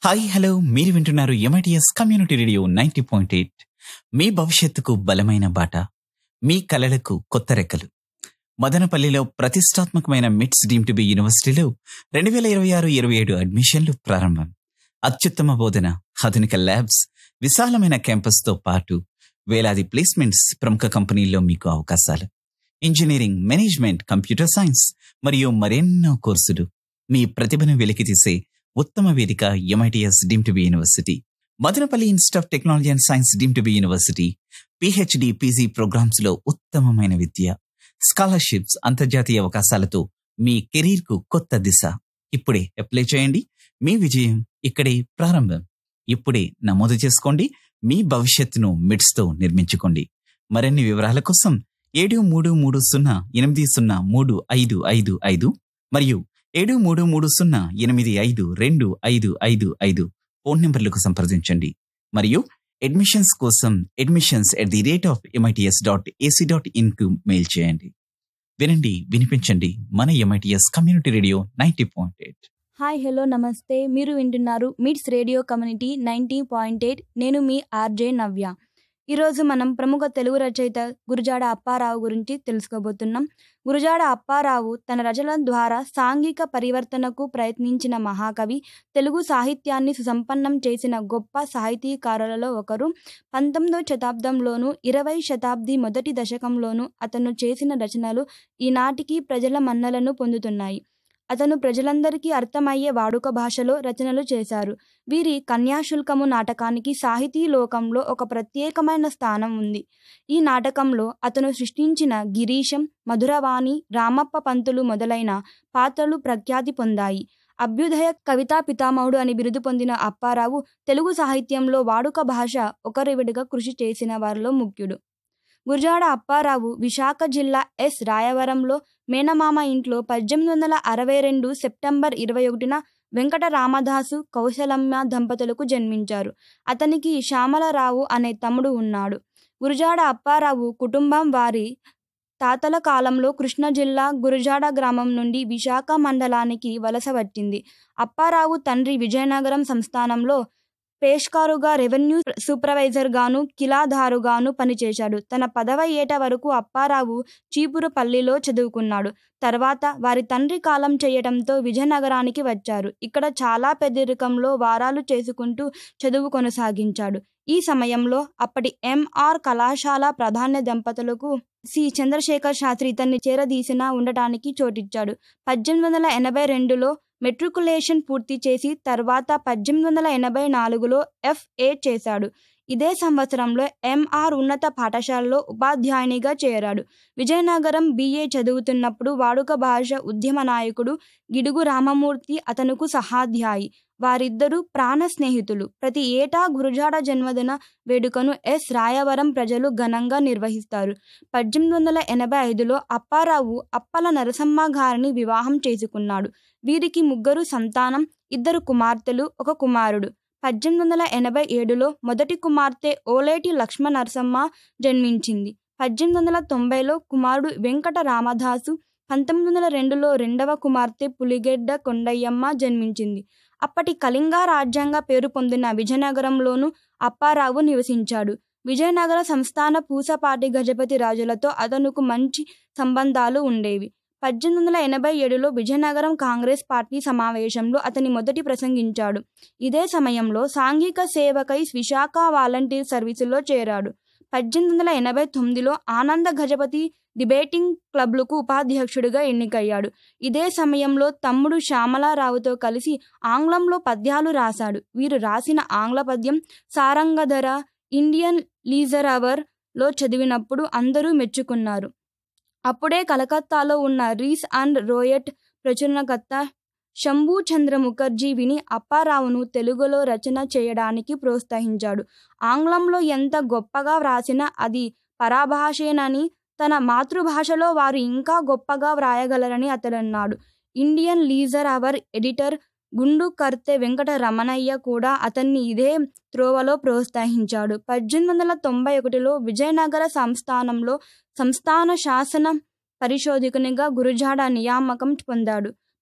hi hello మీరు వింటున్నారు MITS community radio ninety point eight మీ భవిష్యత్తుకు బలమైన బాట మీ కలలకు కొత్త రెక్కలు మదనపల్లిలో ప్రతిష్టాత్మకమైన మిట్స్ డీమ్ టు బి యూనివర్సిటీలో రెండు వేల ఇరవై ఆరు ఇరవై ఏడు అడ్మిషన్లు ప్రారంభం అత్యుత్తమ బోధన ఆధునిక ల్యాబ్స్ విశాలమైన క్యాంపస్తో పాటు వేలాది ప్లేస్మెంట్స్ ప్రముఖ కంపెనీల్లో మీకు అవకాశాలు ఇంజనీరింగ్ మేనేజ్మెంట్ కంప్యూటర్ సైన్స్ మరియు మరెన్నో కోర్సులు మీ ప్రతిభను వెలికితీసే ఉత్తమ వేదిక MITS deem to be university Madanapalle institute of technology and science deem to be university PhD PG programmes లో ఉత్తమమైన విద్య స్కాలర్షిప్స్ అంతర్జాతీయ అవకాశాలతో మీ కెరీర్ కు కొత్త దిశ ఇప్పుడే అప్లై చేయండి మీ విజయం ఇక్కడే ప్రారంభం ఇప్పుడే నమోదు చేసుకోండి మీ భవిష్యత్తును మిడ్స్ తో నిర్మించుకోండి మరిన్ని వివరాల కోసం ఏడు మూడు మూడు సున్నా ఎనిమిది సున్నా మూడు ఐదు ఐదు ఐదు మరియు ఏడు మూడు మూడు సున్నా ఎనిమిది ఐదు రెండు ఐదు ఐదు ఐదు ఫోన్ నంబర్లకు సంప్రదించండి మరియు అడ్మిషన్స్ కోసం admissions at the rate of MITS dot AC dot in కు మెయిల్ చేయండి వినండి వినిపించండి మన MITS community radio ninety point eight hi hello నమస్తే మీరు వింటున్నారు MITS radio community ninety point eight నేను మీ ఆర్జే నవ్య ఈరోజు మనం ప్రముఖ తెలుగు రచయిత గురుజాడ అప్పారావు గురించి తెలుసుకోబోతున్నాం గురుజాడ అప్పారావు తన రచనల ద్వారా సాంఘిక పరివర్తనకు ప్రయత్నించిన మహాకవి తెలుగు సాహిత్యాన్ని సుసంపన్నం చేసిన గొప్ప సాహితీకారులలో ఒకరు పంతొమ్మిదవ శతాబ్దంలోనూ ఇరవై శతాబ్ది మొదటి దశకంలోనూ అతను చేసిన రచనలు ఈనాటికి ప్రజల మన్నలను పొందుతున్నాయి అతను ప్రజలందరికీ అర్థమయ్యే వాడుక భాషలో రచనలు చేశారు వీరి కన్యాశుల్కము నాటకానికి సాహితీ లోకంలో ఒక ప్రత్యేకమైన స్థానం ఉంది ఈ నాటకంలో అతను సృష్టించిన గిరీశం మధురవాణి రామప్ప పంతులు మొదలైన పాత్రలు ప్రఖ్యాతి పొందాయి అభ్యుదయ కవితా పితామహుడు అని బిరుదు పొందిన అప్పారావు తెలుగు సాహిత్యంలో వాడుక భాష ఒకరివిడిగా కృషి చేసిన వారిలో ముఖ్యుడు గురజాడ అప్పారావు విశాఖ జిల్లా ఎస్ రాయవరంలో మేనమామ ఇంట్లో పద్దెనిమిది వందల అరవై రెండు సెప్టెంబర్ ఇరవై ఒకటిన వెంకట రామదాసు కౌశలమ్మ దంపతులకు జన్మించారు అతనికి శ్యామలరావు అనే తమ్ముడు ఉన్నాడు గురజాడ అప్పారావు కుటుంబం వారి తాతల కాలంలో కృష్ణా జిల్లా గురజాడ గ్రామం నుండి విశాఖ మండలానికి వలస వచ్చింది అప్పారావు తండ్రి విజయనగరం సంస్థానంలో పేష్కారుగా రెవెన్యూ సూపర్వైజర్గాను కిలాదారుగాను పనిచేశాడు తన పదవ ఏట వరకు అప్పారావు చీపురుపల్లిలో చదువుకున్నాడు తర్వాత వారి తండ్రి కాలం చేయడంతో విజయనగరానికి వచ్చారు ఇక్కడ చాలా పెద్దరికంలో వారాలు చేసుకుంటూ చదువు కొనసాగించాడు ఈ సమయంలో అప్పటి ఎంఆర్ కళాశాల ప్రధాన దంపతులకు సి చంద్రశేఖర్ శాస్త్రి ఇతన్ని చేరదీసిన ఉండటానికి చోటిచ్చాడు పద్దెనిమిది వందల ఎనభై రెండులో మెట్రికులేషన్ పూర్తి చేసి తర్వాత పద్దెనిమిది వందల ఎనభై నాలుగులో ఎఫ్ఏ చేశాడు ఇదే సంవత్సరంలో ఎంఆర్ ఉన్నత పాఠశాలలో ఉపాధ్యాయునిగా చేరాడు విజయనగరం బిఏ చదువుతున్నప్పుడు వాడుక భాష ఉద్యమ నాయకుడు గిడుగు రామమూర్తి అతనుకు సహాధ్యాయి వారిద్దరూ ప్రాణ స్నేహితులు ప్రతి ఏటా గురుజాడ జన్మదిన వేడుకను ఎస్ రాయవరం ప్రజలు ఘనంగా నిర్వహిస్తారు పద్దెనిమిది వందల ఎనభై ఐదులో అప్పారావు అప్పల నరసమ్మ గారిని వివాహం చేసుకున్నాడు వీరికి ముగ్గురు సంతానం ఇద్దరు కుమార్తెలు ఒక కుమారుడు పద్దెనిమిది వందల ఎనభై ఏడులో మొదటి కుమార్తె ఓలేటి లక్ష్మ నరసమ్మ జన్మించింది పద్దెనిమిది వందల తొంభైలో కుమారుడు వెంకట రామదాసు పంతొమ్మిది వందల రెండులో రెండవ కుమార్తె పులిగెడ్డ కొండయ్యమ్మ జన్మించింది అప్పటి కళింగ రాజ్యాంగ పేరు పొందిన విజయనగరంలోనూ అప్పారావు నివసించాడు విజయనగర సంస్థాన పూసపాటి గజపతి రాజులతో అతనుకు మంచి సంబంధాలు ఉండేవి పద్దెనిమిది వందల ఎనభై ఏడులో విజయనగరం కాంగ్రెస్ పార్టీ సమావేశంలో అతని మొదటి ప్రసంగించాడు ఇదే సమయంలో సాంఘిక సేవకై విశాఖ వాలంటీర్ సర్వీసులో చేరాడు పద్దెనిమిది వందల ఎనభై తొమ్మిదిలో ఆనంద గజపతి డిబేటింగ్ క్లబ్లకు ఉపాధ్యక్షుడిగా ఎన్నికయ్యాడు ఇదే సమయంలో తమ్ముడు శ్యామలారావుతో కలిసి ఆంగ్లంలో పద్యాలు రాశాడు వీరు రాసిన ఆంగ్ల పద్యం సారంగధర ఇండియన్ లీజర్ అవర్ లో చదివినప్పుడు అందరూ మెచ్చుకున్నారు అప్పుడే కలకత్తాలో ఉన్న రీస్ అండ్ రోయట్ ప్రచురణకర్త శంభూచంద్ర ముఖర్జీ విని అప్పారావును తెలుగులో రచన చేయడానికి ప్రోత్సహించాడు ఆంగ్లంలో ఎంత గొప్పగా వ్రాసినా అది పరాభాషేనని తన మాతృభాషలో వారు ఇంకా గొప్పగా వ్రాయగలరని అతడన్నాడు Indian leisure hour editor Gundukurthi Venkata Ramanaiah కూడా అతన్ని ఇదే త్రోవలో ప్రోత్సహించాడు పద్దెనిమిది వందల తొంభై ఒకటిలో విజయనగర సంస్థానంలో సంస్థాన శాసన పరిశోధకునిగా గురుజాడ నియామకం పొందాడు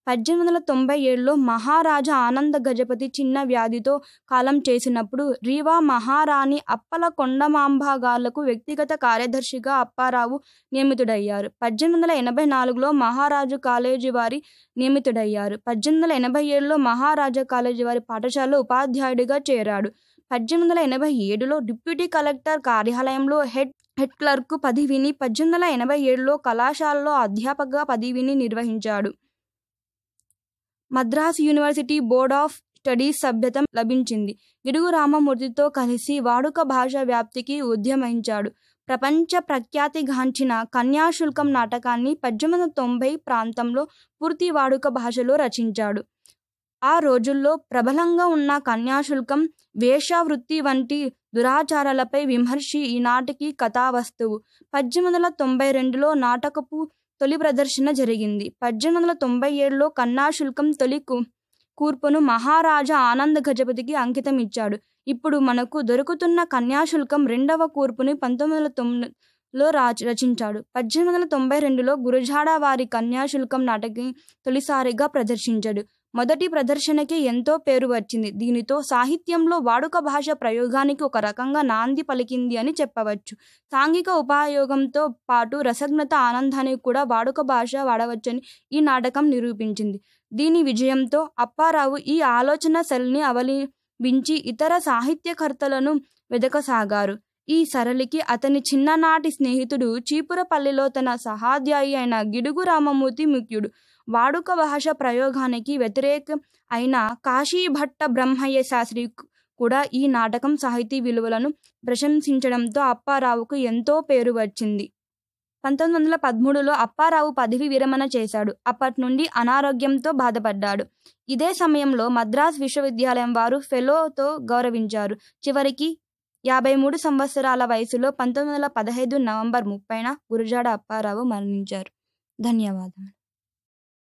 పద్దెనిమిది వందల తొంభై ఏడులో మహారాజా ఆనంద గజపతి చిన్న వ్యాధితో కాలం చేసినప్పుడు రీవా మహారాణి అప్పల కొండమాంబగాళ్లకు వ్యక్తిగత కార్యదర్శిగా అప్పారావు నియమితుడయ్యారు పద్దెనిమిది వందల ఎనభై నాలుగులో మహారాజు కాలేజీ వారి నియమితుడయ్యారు పద్దెనిమిది వందల ఎనభై ఏడులో మహారాజా కాలేజీ వారి పాఠశాలలో ఉపాధ్యాయుడిగా చేరాడు పద్దెనిమిది వందల ఎనభై ఏడులో డిప్యూటీ కలెక్టర్ కార్యాలయంలో హెడ్ హెడ్ క్లర్క్ పదవిని పద్దెనిమిది వందల ఎనభై ఏడులో కళాశాలలో అధ్యాపక పదవిని నిర్వహించాడు Madras university board of studies సభ్యత లభించింది గిడుగు రామమూర్తితో కలిసి వాడుక భాష వ్యాప్తికి ఉద్యమించాడు ప్రపంచ ప్రఖ్యాతిగాంచిన కన్యాశుల్కం నాటకాన్ని పద్దెనిమిది వందల తొంభై ప్రాంతంలో పూర్తి వాడుక భాషలో రచించాడు ఆ రోజుల్లో ప్రబలంగా ఉన్న కన్యాశుల్కం వేషావృత్తి వంటి దురాచారాలపై విమర్శి ఈనాటికి కథావస్తువు పద్దెనిమిది వందల తొంభై రెండులో నాటకపు తొలి ప్రదర్శన జరిగింది పద్దెనిమిది వందల తొంభై ఏడులో కన్యాశుల్కం తొలి కు- కూర్పును మహారాజా ఆనంద గజపతికి అంకితం ఇచ్చాడు ఇప్పుడు మనకు దొరుకుతున్న కన్యాశుల్కం రెండవ కూర్పుని పంతొమ్మిది వందల తొమ్మిదిలో రాచ రచించాడు పద్దెనిమిది వందల తొంభై రెండులో గురజాడ వారి కన్యాశుల్కం నాటకి తొలిసారిగా ప్రదర్శించాడు మొదటి ప్రదర్శనకి ఎంతో పేరు వచ్చింది దీనితో సాహిత్యంలో వాడుక భాష ప్రయోగానికి ఒక రకంగా నాంది పలికింది అని చెప్పవచ్చు సాంఘిక ఉపయోగంతో పాటు రసజ్ఞత ఆనందానికి కూడా వాడుక భాష వాడవచ్చని ఈ నాటకం నిరూపించింది దీని విజయంతో అప్పారావు ఈ ఆలోచన శైలిని అవలంబించి ఇతర సాహిత్యకర్తలను వెదకసాగారు ఈ సరళికి అతని చిన్ననాటి స్నేహితుడు చీపురపల్లిలో తన సహాధ్యాయి అయిన గిడుగు రామమూర్తి ముఖ్యుడు వాడుక భాష ప్రయోగానికి వ్యతిరేక అయిన కాశీభట్ట బ్రహ్మయ్య శాస్త్రి కూడా ఈ నాటకం సాహితీ విలువలను ప్రశంసించడంతో అప్పారావుకు ఎంతో పేరు వచ్చింది పంతొమ్మిది వందల పదమూడులో అప్పారావు పదవి విరమణ చేశాడు అప్పటి నుండి అనారోగ్యంతో బాధపడ్డాడు ఇదే సమయంలో మద్రాస్ విశ్వవిద్యాలయం వారు ఫెలోతో గౌరవించారు చివరికి యాభై మూడు సంవత్సరాల వయసులో పంతొమ్మిది వందల పదహైదు నవంబర్ ముప్పైన గురజాడ అప్పారావు మరణించారు ధన్యవాదములు